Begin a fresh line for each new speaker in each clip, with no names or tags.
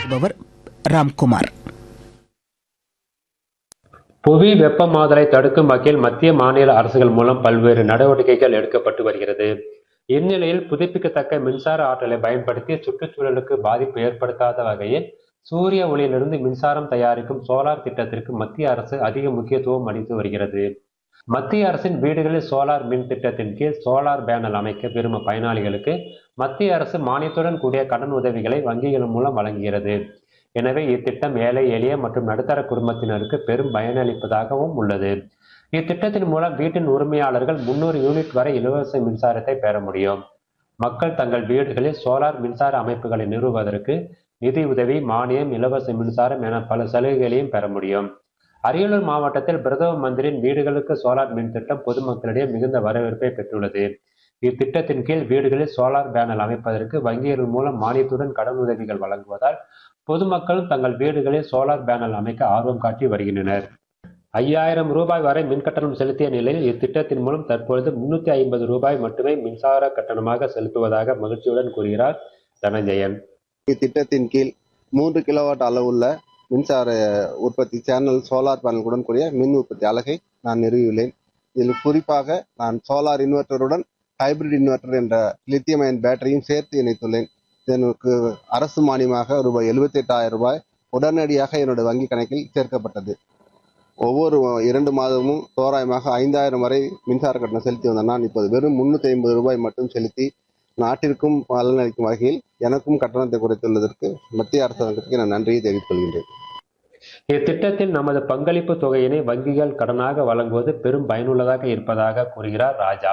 வழங்குபவர் ராம்குமார்
புவி வெப்பமாதலை தடுக்கும் வகையில் மத்திய மாநில அரசுகள் மூலம் பல்வேறு நடவடிக்கைகள் எடுக்கப்பட்டு வருகிறது இந்நிலையில் புதுப்பிக்கத்தக்க மின்சார ஆற்றலை பயன்படுத்தி சுற்றுச்சூழலுக்கு பாதிப்பு ஏற்படுத்தாத வகையில் சூரிய ஒளியிலிருந்து மின்சாரம் தயாரிக்கும் சோலார் திட்டத்திற்கு மத்திய அரசு அதிக முக்கியத்துவம் அளித்து வருகிறது மத்திய அரசின் வீடுகளில் சோலார் மின் திட்டத்தின் கீழ் சோலார் பேனல் அமைக்க விரும்பும் பயனாளிகளுக்கு மத்திய அரசு மானியத்துடன் கூடிய கடன் உதவிகளை வங்கிகள் மூலம் வழங்குகிறது எனவே இத்திட்டம் ஏழை எளிய மற்றும் நடுத்தர குடும்பத்தினருக்கு பெரும் பயனளிப்பதாகவும் உள்ளது இத்திட்டத்தின் மூலம் வீட்டின் உரிமையாளர்கள் முன்னூறு யூனிட் வரை இலவச மின்சாரத்தை பெற முடியும் மக்கள் தங்கள் வீடுகளில் சோலார் மின்சார அமைப்புகளை நிறுவுவதற்கு நிதி உதவி மானியம் இலவச மின்சாரம் என பல சலுகைகளையும் பெற முடியும் அரியலூர் மாவட்டத்தில் பிரதம மந்திரியின் வீடுகளுக்கு சோலார் மின் திட்டம் பொதுமக்களிடையே மிகுந்த வரவேற்பை பெற்றுள்ளது இத்திட்டத்தின் கீழ் வீடுகளில் சோலார் பேனல் அமைப்பதற்கு வங்கிகள் மூலம் மானியத்துடன் கடன் உதவிகள் வழங்குவதால் பொதுமக்களும் தங்கள் வீடுகளில் சோலார் பேனல் அமைக்க ஆர்வம் காட்டி வருகின்றனர் ஐயாயிரம் ரூபாய் வரை மின்கட்டணம் செலுத்திய நிலையில் இத்திட்டத்தின் மூலம் தற்பொழுது முன்னூத்தி ஐம்பது ரூபாய் மட்டுமே மின்சார கட்டணமாக செலுத்துவதாக மகிழ்ச்சியுடன் கூறுகிறார் தனஞ்சயன்
இத்திட்டத்தின் கீழ் மூன்று கிலோவாட் அளவுள்ள மின்சார உற்பத்தி சேனல் சோலார் பேனலுடன் கூடிய மின் உற்பத்தி அலகை நான் நிறுவியுள்ளேன் இதில் குறிப்பாக நான் சோலார் இன்வெர்ட்டருடன் ஹைபிரிட் இன்வெர்ட்டர் என்ற லித்தியம் அயன் பேட்டரியும் சேர்த்து இணைத்துள்ளேன் இதற்கு அரசு மானியமாக ரூபாய் எழுபத்தி எட்டாயிரம் ரூபாய் உடனடியாக என்னுடைய வங்கி கணக்கில் சேர்க்கப்பட்டது ஒவ்வொரு இரண்டு மாதமும் தோராயமாக ஐந்தாயிரம் வரை மின்சார கட்டணம் செலுத்தி வந்த நான் இப்போது வெறும் முன்னூத்தி ஐம்பது ரூபாய் மட்டும் செலுத்தி நாட்டிற்கும் பலனளிக்கும் வகையில் எனக்கும் கட்டணத்தை குறைத்துள்ளதற்கு மத்திய அரசாங்கத்திற்கு நான் நன்றியை தெரிவித்துக் கொள்கின்றேன்
இத்திட்டத்தில் நமது பங்களிப்பு தொகையினை வங்கிகள் கடனாக வழங்குவது பெரும் பயனுள்ளதாக இருப்பதாக கூறுகிறார் ராஜா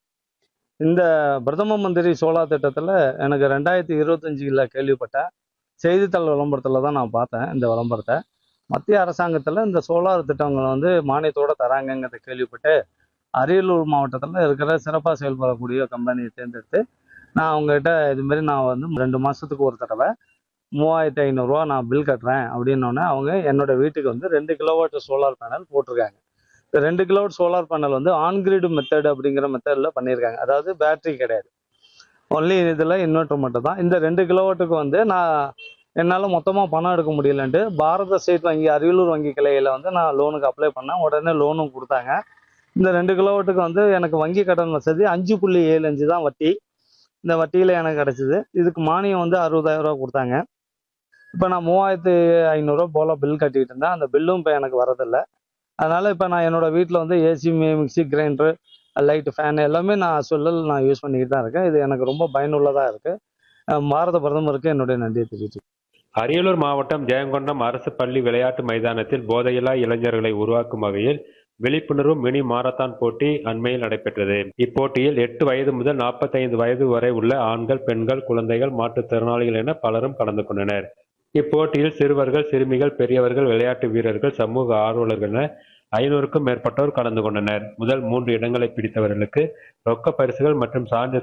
இந்த பிரதம மந்திரி சோலார் திட்டத்தில் எனக்கு ரெண்டாயிரத்தி இருபத்தஞ்சில் கேள்விப்பட்டேன் செய்தித்தாள் விளம்பரத்தில் தான் நான் பார்த்தேன் இந்த விளம்பரத்தை மத்திய அரசாங்கத்தில் இந்த சோலார் திட்டங்களை வந்து மானியத்தோட தராங்கங்கிறத கேள்விப்பட்டு அரியலூர் மாவட்டத்தில் இருக்கிற சிறப்பாக செயல்படக்கூடிய கம்பெனியை தேர்ந்தெடுத்து நான் அவங்ககிட்ட இதுமாரி நான் வந்து ரெண்டு மாதத்துக்கு ஒரு தடவை மூவாயிரத்தி ஐநூறுரூவா நான் பில் கட்டுறேன் அப்படின்னோடனே அவங்க என்னோட வீட்டுக்கு வந்து ரெண்டு கிலோவாட் சோலார் பேனல் போட்டிருக்காங்க இந்த ரெண்டு கிலோவாட் சோலார் பேனல் வந்து ஆன்கிரிட் மெத்தட் அப்படிங்கிற மெத்தடில் பண்ணியிருக்காங்க அதாவது பேட்டரி கிடையாது ஒன்லி இதில் இன்வெர்டர் மட்டும் தான் இந்த ரெண்டு கிலோவாட்டுக்கு வந்து நான் என்னால் மொத்தமாக பணம் எடுக்க முடியலன்ட்டு பாரத ஸ்டேட் வங்கி அரியலூர் வங்கி கிளையில் வந்து நான் லோனுக்கு அப்ளை பண்ணேன் உடனே லோனும் கொடுத்தாங்க இந்த ரெண்டு கிலோவாட்டுக்கு வந்து எனக்கு வங்கி கடன் வசதி அஞ்சு புள்ளி ஏழு அஞ்சு தான் வட்டி இந்த வட்டியில் எனக்கு கிடச்சிது இதுக்கு மானியம் வந்து அறுபதாயிரம் ரூபா கொடுத்தாங்க இப்போ நான் மூவாயிரத்து ஐநூறுரூவா போல் பில் கட்டிக்கிட்டு இருந்தேன் அந்த பில்லும் இப்போ எனக்கு வரதில்லை அதனால் இப்போ நான் என்னோட வீட்டில் வந்து AC mixie grinder light fan எல்லாமே நான் சொல்லல் நான் யூஸ் பண்ணிக்கிட்டு தான் இருக்கேன் இது எனக்கு ரொம்ப பயனுள்ளதாக இருக்குது பாரத பிரதமருக்கு என்னுடைய நன்றியை தெரிவித்து
அரியலூர் மாவட்டம் ஜெயங்கொண்டம் அரசு பள்ளி விளையாட்டு மைதானத்தில் போதையில்லா இளைஞர்களை உருவாக்கும் வகையில் விழிப்புணர்வு மினி மாரத்தான் போட்டி அண்மையில் நடைபெற்றது இப்போட்டியில் எட்டு வயது முதல் நாற்பத்தைந்து வயது வரை உள்ள ஆண்கள் பெண்கள் குழந்தைகள் மாற்றுத்திறனாளிகள் என பலரும் கலந்து கொண்டனர் இப்போட்டியில் சிறுவர்கள் சிறுமிகள் பெரியவர்கள் விளையாட்டு வீரர்கள் சமூக ஆர்வலர்கள் என ஐநூறுக்கும் மேற்பட்டோர் கலந்து கொண்டனர் முதல் மூன்று இடங்களை பிடித்தவர்களுக்கு ரொக்க பரிசுகள் மற்றும் சான்றிதழ்